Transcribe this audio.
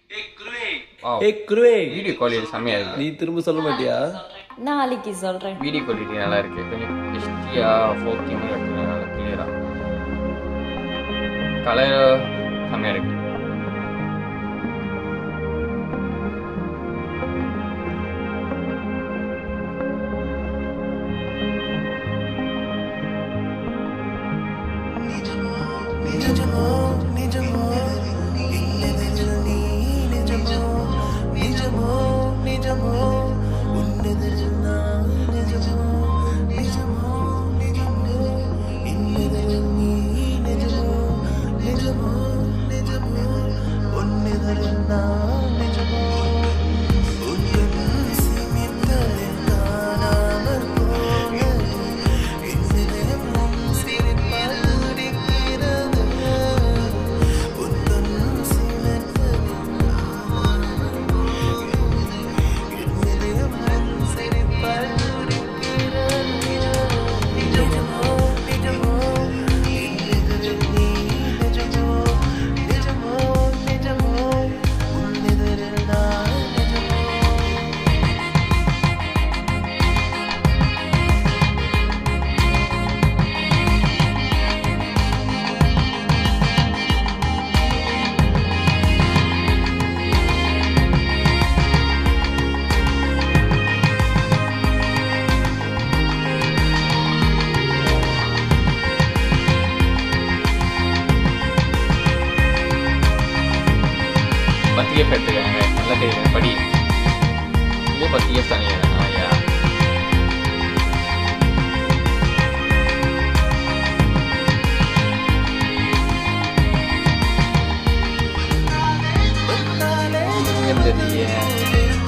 ஏ குருவே video quality செம்மையா இருக்கு நீ திரும்ப சொல்ல மாட்டியா நாளைக்கு சொல்றேன் வீடியோ குவாலிட்டி நல்லா இருக்கு கொஞ்சம் ஹெச்டியா ஃபோக்கிங் நல்லா கிளியரா கலர் செம்மையா இருக்கு பத்து இயர்ஸ் எடுத்துக்காங்க நல்லா தெரியுது படி இதே பத்து இயர்ஸ் தானே ஐயா தெரியல